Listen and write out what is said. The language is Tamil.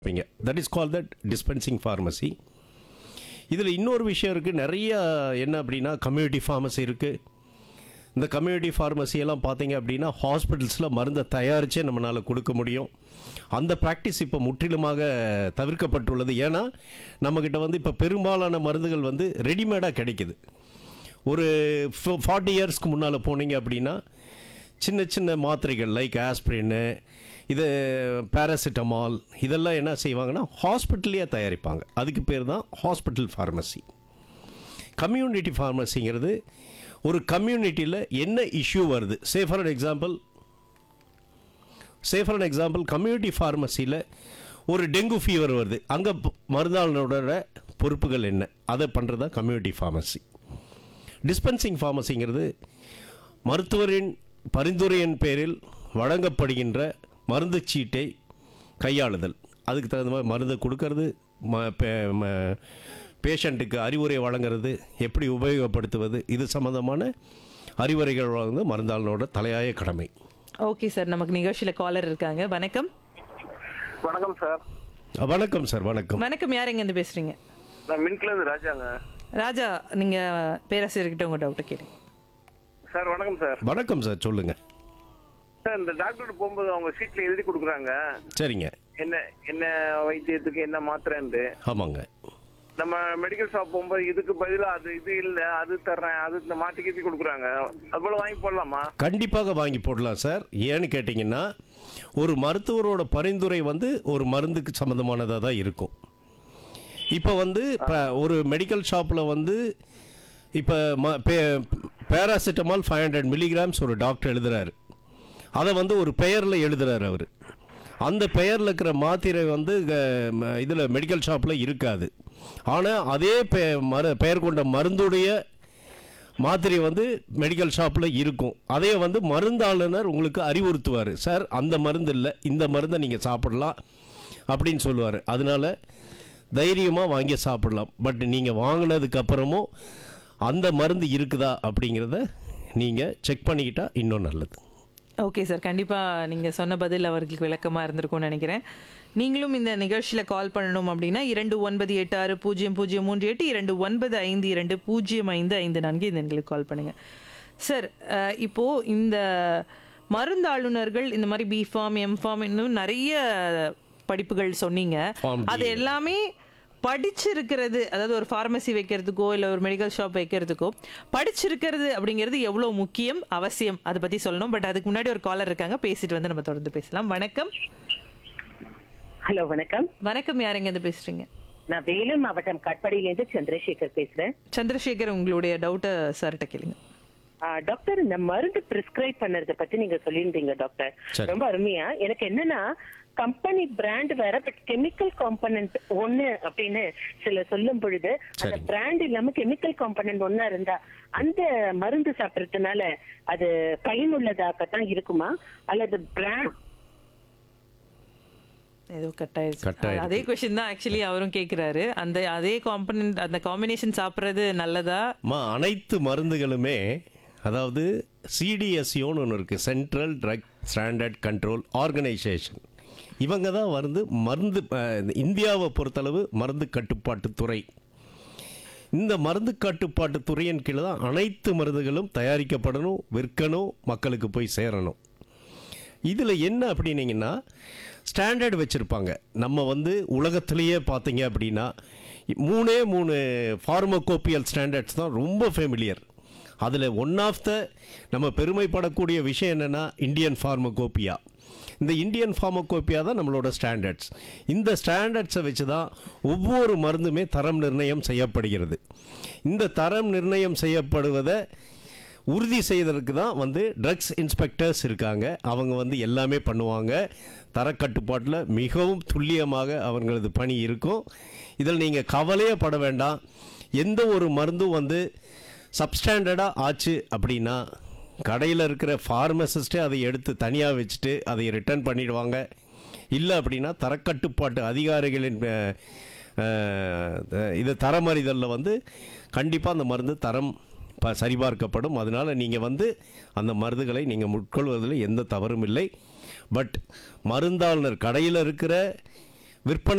இருப்பீங்க that is call that dispensing pharmacy இதில் இன்னொரு விஷயம் இருக்குது நிறைய என்ன அப்படின்னா கம்யூனிட்டி ஃபார்மசி இருக்குது இந்த கம்யூனிட்டி ஃபார்மசி எல்லாம் பார்த்தீங்க அப்படின்னா ஹாஸ்பிட்டல்ஸில் மருந்தை தயாரித்தே நம்மளால் கொடுக்க முடியும் அந்த ப்ராக்டிஸ் இப்போ முற்றிலுமாக தவிர்க்கப்பட்டுள்ளது ஏன்னா நம்மக்கிட்ட வந்து இப்போ பெரும்பாலான மருந்துகள் வந்து ரெடிமேடாக கிடைக்குது ஒரு ஃபார்ட்டி இயர்ஸ்க்கு முன்னால் போனீங்க அப்படின்னா சின்ன சின்ன மாத்திரைகள் லைக் ஆஸ்பிரின்னு இது பேராசிட்டமால் இதெல்லாம் என்ன செய்வாங்கன்னா ஹாஸ்பிட்டல்லையே தயாரிப்பாங்க அதுக்கு பேர் தான் ஹாஸ்பிட்டல் ஃபார்மசி கம்யூனிட்டி ஃபார்மசிங்கிறது ஒரு கம்யூனிட்டியில் என்ன இஷ்யூ வருது say for an example say for an example community ஃபார்மசியில் ஒரு டெங்கு ஃபீவர் வருது அங்கே மருந்தாளனோட பொறுப்புகள் என்ன அதை பண்ணுறது தான் கம்யூனிட்டி ஃபார்மசி டிஸ்பென்சிங் ஃபார்மசிங்கிறது மருத்துவரின் பரிந்துரையின் பேரில் வழங்கப்படுகின்ற மருந்து சீட்டை கையாளுதல் அதுக்கு தகுந்த மாதிரி மருந்து கொடுக்கறது ம பே- ம- பேஷண்ட்டுக்கு அறிவுரை வழங்குறது எப்படி உபயோகப்படுத்துவது இது சம்பந்தமான அறிவுரைகள் வழங்குவது மருந்தாளனோட தலையாய கடமை ஓகே சார் நமக்கு நிகழ்ச்சியில காலர் இருக்காங்க வணக்கம் வணக்கம் சார் அஹ், வணக்கம் சார் வணக்கம் வணக்கம் யார் எங்க இருந்து பேசுறீங்க நான் மின்கில இருந்து ராஜாங்க ராஜா நீங்க பேராசிரியர்கிட்ட உங்க டவுட் கேளுங்க சார் வணக்கம் சார் வணக்கம் சார் சொல்லுங்கள் சார் இந்த டாக்டர் போகும்போது அவங்க சீட்ல எழுதி கொடுக்குறாங்க சரிங்க என்ன என்ன வைத்தியத்துக்கு என்ன மாத்திரைன்னு ஆமாங்க நம்ம மெடிக்கல் ஷாப் போகும்போது இதுக்கு பதிலா அது இது இல்ல அது தர்றேன் அது இந்த மாத்தி கீத்தி கொடுக்குறாங்க அது போல வாங்கி போடலாமா கண்டிப்பாக வாங்கி போடலாம் சார் ஏன்னு கேட்டிங்கன்னா ஒரு மருத்துவரோட பரிந்துரை வந்து ஒரு மருந்துக்கு சம்மந்தமானதாக தான் இருக்கும் இப்போ வந்து இப்போ ஒரு மெடிக்கல் ஷாப்பில் வந்து இப்போ ம பே பேராசிட்டமால் ஃபைவ் ஹண்ட்ரட் மில்லிகிராம்ஸ் ஒரு டாக்டர் எழுதுறாரு அதை வந்து ஒரு பெயரில் எழுதுறாரு அவர் அந்த பெயரில் இருக்கிற மாத்திரை வந்து இதில் மெடிக்கல் ஷாப்பில் இருக்காது ஆனால் அதே பெ மரு பெயர் கொண்ட மருந்துடைய மாத்திரை வந்து மெடிக்கல் ஷாப்பில் இருக்கும் அதே வந்து மருந்தாளுநர் உங்களுக்கு அறிவுறுத்துவார் சார் அந்த மருந்து இல்லை இந்த மருந்தை நீங்கள் சாப்பிடலாம் அப்படின்னு சொல்லுவார் அதனால தைரியமாக வாங்கி சாப்பிடலாம் பட் நீங்கள் வாங்கினதுக்கு அப்புறமும் அந்த மருந்து இருக்குதா அப்படிங்கிறத நீங்கள் செக் பண்ணிக்கிட்டா இன்னும் நல்லது ஓகே சார் கண்டிப்பா நீங்க சொன்ன பதில் அவர்களுக்கு விளக்கமா இருந்திருக்கும்னு நினைக்கிறேன் நீங்களும் இந்த நிகழ்ச்சியில கால் பண்ணணும் அப்படின்னா இரண்டு ஒன்பது எட்டு ஆறு பூஜ்ஜியம் பூஜ்ஜியம் மூன்று எட்டு இரண்டு ஒன்பது ஐந்து இரண்டு பூஜ்ஜியம் ஐந்து ஐந்து நான்கு இந்த எண்களுக்கு கால் பண்ணுங்க சார் அஹ், இப்போ இந்த மருந்தாளுநர்கள் இந்த மாதிரி பி ஃபார்ம் எம் ஃபார்ம் இன்னும் நிறைய படிப்புகள் சொன்னீங்க Form D. அது எல்லாமே படிச்சிருக்கிறது அதாவது ஒரு ஃபார்மசி வைக்கிறதுக்கோ இல்லை ஒரு மெடிக்கல் ஷாப் வைக்கிறதுக்கோ படிச்சிருக்கிறது அப்படிங்கிறது எவ்வளோ முக்கியம் அவசியம் அதை பற்றி சொல்லணும் பட் அதுக்கு முன்னாடி ஒரு காலர் இருக்காங்க பேசிட்டு வந்து நம்ம தொடர்ந்து பேசலாம் வணக்கம் ஹலோ வணக்கம் வணக்கம் யாருங்க இருந்து பேசுறீங்க நான் வேலூர் மாவட்டம் கட்படியிலேருந்து சந்திரசேகர் பேசுறேன் சந்திரசேகர் உங்களுடைய டவுட்டை சார்கிட்ட கேளுங்க ஆ, டாக்டர் இந்த மருந்து பிரிஸ்கிரைப் பண்ணறத பத்தி நீங்க சொல்லியிருந்தீங்க டாக்டர் சரி. ரொம்ப அருமையா எனக்கு என்னன்னா கம்பெனி பிராண்ட் வேற பட் கெமிக்கல் காம்பனன்ட் ஒண்ணு அப்படின்னு சில சொல்லும் பொழுது அந்த சரி. பிராண்ட் இல்லாம கெமிக்கல் காம்பனன்ட் ஒண்ணா இருந்தா அந்த மருந்து சாப்பிடறதுனால அது பயனுள்ளதாகத்தான் இருக்குமா அல்லது பிராண்ட் ஏதோ கட் ஆயிடுச்சு Cut ஆயிடுச்சு. அதே கொஸ்டின் தான் ஆக்சுவலி அவரும் கேட்குறாரு அந்த அதே காம்பனன்ட் அந்த காம்பினேஷன் சாப்பிட்றது நல்லதா அம்மா அனைத்து மருந்துகளுமே அதாவது சிடிஎஸ்யோன்னு ஒன்று இருக்குது central drug standard control organisation இவங்க தான் வந்து மருந்து அஹ், இந்த இந்தியாவை பொறுத்தளவு மருந்து கட்டுப்பாட்டுத் துறை இந்த மருந்து கட்டுப்பாட்டுத் துறையின் கீழே தான் அனைத்து மருந்துகளும் தயாரிக்கப்படணும் விற்கணும் மக்களுக்கு போய் சேரணும் இதில் என்ன அப்படின்னீங்கன்னா ஸ்டாண்டர்ட் வச்சுருப்பாங்க நம்ம வந்து உலகத்திலேயே பார்த்தீங்க அப்படின்னா மூணே மூணு ஃபார்மகோப்பியல் ஸ்டாண்டர்ட்ஸ் தான் ரொம்ப ஃபெமிலியர் அதில் ஒன் ஆஃப் த நம்ம பெருமைப்படக்கூடிய விஷயம் என்னென்னா இந்தியன் ஃபார்மகோப்பியா இந்த இந்தியன் ஃபார்மகோப்பியா தான் நம்மளோட ஸ்டாண்டர்ட்ஸ் இந்த ஸ்டாண்டர்ட்ஸை வச்சு தான் ஒவ்வொரு மருந்துமே தரம் நிர்ணயம் செய்யப்படுகிறது இந்த தரம் நிர்ணயம் செய்யப்படுவதை உறுதி செய்வதற்கு தான் வந்து ட்ரக்ஸ் இன்ஸ்பெக்டர்ஸ் இருக்காங்க அவங்க வந்து எல்லாமே பண்ணுவாங்க தரக்கட்டுப்பாட்டில் மிகவும் துல்லியமாக அவங்களது பணி இருக்கும் இதில் நீங்கள் கவலையே பட வேண்டாம் எந்த ஒரு மருந்தும் வந்து சப்ஸ்டாண்டர்டாக ஆச்சு அப்படின்னா கடையில் இருக்கிற ஃபார்மசிஸ்ட்டே அதை எடுத்து தனியாக வச்சுட்டு அதை ரிட்டர்ன் பண்ணிடுவாங்க இல்லை அப்படின்னா தரக்கட்டுப்பாட்டு அதிகாரிகளின் அஹ், அஹ், இது தரமறிதலில் வந்து கண்டிப்பாக அந்த மருந்து தரம் ப சரிபார்க்கப்படும் அதனால் நீங்கள் வந்து அந்த மருந்துகளை நீங்கள் உட்கொள்வதில் எந்த தவறும் இல்லை பட் மருந்தாளுநர் கடையில் இருக்கிற விற்பனை